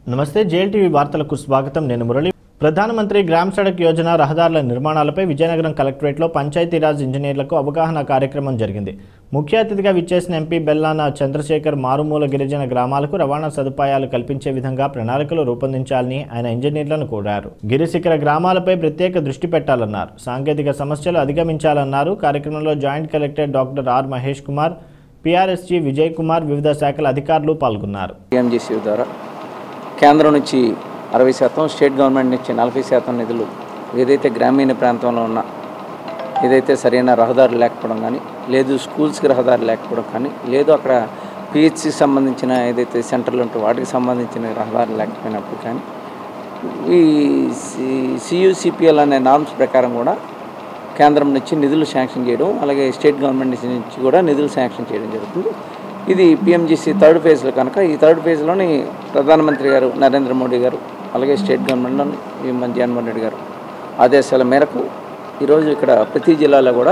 నమస్తే జేఎల్టీవీ వార్తలకు స్వాగతం నేను మురళి ప్రధానమంత్రి గ్రామ్ సడక్ యోజన రహదారుల నిర్మాణాలపై విజయనగరం కలెక్టరేట్లో పంచాయతీరాజ్ ఇంజనీర్లకు అవగాహన కార్యక్రమం జరిగింది ముఖ్య అతిథిగా విచ్చేసిన ఎంపీ బెల్లాన చంద్రశేఖర్ మారుమూల గిరిజన గ్రామాలకు రవాణా సదుపాయాలు కల్పించే విధంగా ప్రణాళికలు రూపొందించాలని ఆయన ఇంజనీర్లను కోరారు గిరిశిఖర గ్రామాలపై ప్రత్యేక దృష్టి పెట్టాలన్నారు సాంకేతిక సమస్యలు అధిగమించాలన్నారు కార్యక్రమంలో joint collector doctor R Mahesh Kumar PRSG Vijay Kumar వివిధ శాఖల అధికారులు పాల్గొన్నారు పిఎంజీసీ ద్వారా కేంద్రం నుంచి అరవై శాతం స్టేట్ గవర్నమెంట్ నుంచి నలభై శాతం నిధులు ఏదైతే గ్రామీణ ప్రాంతంలో ఉన్న ఏదైతే సరైన రహదారులు లేకపోవడం కానీ లేదు స్కూల్స్కి రహదారి లేకపోవడం కానీ లేదు అక్కడ పిహెచ్సి సంబంధించిన ఏదైతే సెంటర్లు ఉంటే వాటికి సంబంధించిన రహదారులు లేకపోయినప్పుడు కానీ ఈ సియుసిపిఎల్ అనే నామ్స్ ప్రకారం కూడా కేంద్రం నుంచి నిధులు శాంక్షన్ చేయడం అలాగే స్టేట్ గవర్నమెంట్ నుంచి కూడా నిధులు శాంక్షన్ చేయడం జరుగుతుంది ఇది పిఎంజిసి థర్డ్ ఫేజ్లో కనుక ఈ థర్డ్ ఫేజ్లోని ప్రధానమంత్రి గారు నరేంద్ర మోడీ గారు అలాగే స్టేట్ గవర్నమెంట్లోని ఈ మన జగన్మోహన్ రెడ్డి గారు ఆదేశాల మేరకు ఈరోజు ఇక్కడ ప్రతి జిల్లాలో కూడా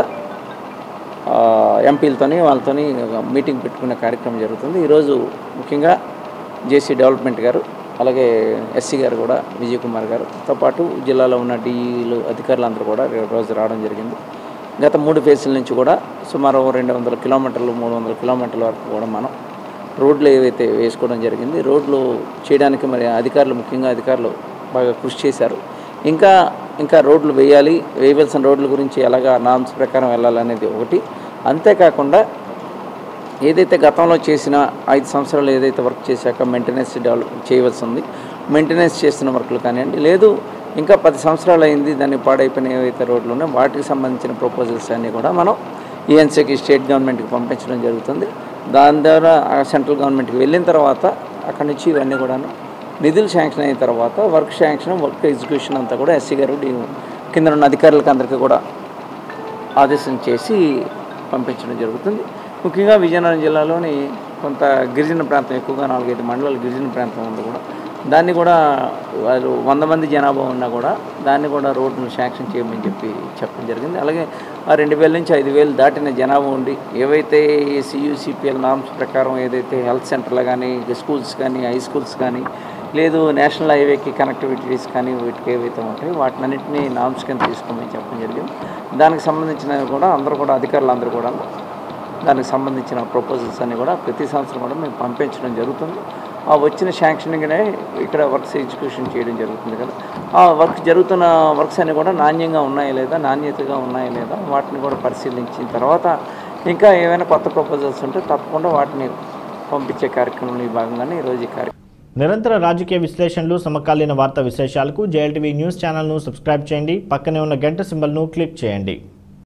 ఆ, ఎంపీలతోని వాళ్ళతోని ఒక మీటింగ్ పెట్టుకునే కార్యక్రమం జరుగుతుంది ఈరోజు ముఖ్యంగా జేసీ డెవలప్మెంట్ గారు అలాగే ఎస్సీ గారు కూడా విజయ్ కుమార్ గారుతో పాటు జిల్లాలో ఉన్న డిఈలు అధికారులందరూ కూడా ఈ రోజు రావడం జరిగింది గత మూడు ఫేజుల నుంచి కూడా సుమారు రెండు వందల కిలోమీటర్లు మూడు వందల కిలోమీటర్ల వరకు కూడా మనం రోడ్లు ఏవైతే వేసుకోవడం జరిగింది రోడ్లు చేయడానికి మరి అధికారులు ముఖ్యంగా అధికారులు బాగా కృషి చేశారు ఇంకా ఇంకా రోడ్లు వేయాలి వేయవలసిన రోడ్ల గురించి ఎలాగా నామ్స్ ప్రకారం వెళ్ళాలనేది ఒకటి అంతేకాకుండా ఏదైతే గతంలో చేసిన ఐదు సంవత్సరాలు ఏదైతే వర్క్ చేశాక మెయింటెనెన్స్ డెవలప్ చేయవలసి ఉంది మెయింటెనెన్స్ చేస్తున్న వర్క్లు కానివ్వండి లేదు ఇంకా పది సంవత్సరాలు అయింది దాన్ని పాడైపోయిన ఏవైతే రోడ్లు ఉన్నాయో వాటికి సంబంధించిన ప్రపోజల్స్ అన్నీ కూడా మనం ఈఎన్సీకి స్టేట్ గవర్నమెంట్కి పంపించడం జరుగుతుంది దాని ద్వారా ఆ సెంట్రల్ గవర్నమెంట్కి వెళ్ళిన తర్వాత అక్కడి నుంచి ఇవన్నీ కూడాను నిధులు శాంక్షన్ అయిన తర్వాత వర్క్ శాంక్షన్ వర్క్ ఎగ్జిక్యూషన్ అంతా కూడా ఎస్సీ గారు డి- కింద ఉన్న అధికారులకు అందరికీ కూడా ఆదేశం చేసి పంపించడం జరుగుతుంది ముఖ్యంగా విజయనగరం జిల్లాలోని కొంత గిరిజన ప్రాంతం ఎక్కువగా నాలుగైదు మండలాలు గిరిజన ప్రాంతం ఉంది కూడా దాన్ని కూడా వాళ్ళు వంద మంది జనాభా ఉన్నా కూడా దాన్ని కూడా రోడ్డును శాంక్షన్ చేయమని చెప్పి చెప్పడం జరిగింది అలాగే ఆ రెండు వేల నుంచి ఐదు వేలు దాటిన జనాభా ఉండి ఏవైతే సియూసిపిఎల్ నామ్స్ ప్రకారం ఏదైతే హెల్త్ సెంటర్లు కానీ స్కూల్స్ కానీ హై స్కూల్స్ కానీ లేదు నేషనల్ హైవేకి కనెక్టివిటీస్ కానీ వీటికి ఏవైతే ఉంటాయో వాటినన్నింటినీ నామ్స్ కింద తీసుకోమని చెప్పడం జరిగింది దానికి సంబంధించినవి కూడా అందరూ కూడా అధికారులు అందరూ కూడా దానికి సంబంధించిన ప్రపోజల్స్ అన్ని కూడా ప్రతి సంవత్సరం కూడా మేము పంపించడం జరుగుతుంది ఆ వచ్చిన శాంక్షనింగ్నే ఇక్కడ వర్క్స్ ఎగ్జిక్యూషన్ చేయడం జరుగుతుంది కదా ఆ వర్క్ జరుగుతున్న వర్క్స్ అన్ని కూడా నాణ్యంగా ఉన్నాయా లేదా నాణ్యతగా ఉన్నాయా లేదా వాటిని కూడా పరిశీలించిన తర్వాత ఇంకా ఏమైనా కొత్త ప్రపోజల్స్ ఉంటే తప్పకుండా వాటిని పంపించే కార్యక్రమంలో ఈ భాగంగానే ఈరోజు ఈ కార్యక్రమం నిరంతర రాజకీయ విశ్లేషణలు సమకాలీన వార్తా విశేషాలకు జేఎల్టీవీ న్యూస్ ఛానల్ను సబ్స్క్రైబ్ చేయండి పక్కనే ఉన్న గంట సింబల్ను క్లిక్ చేయండి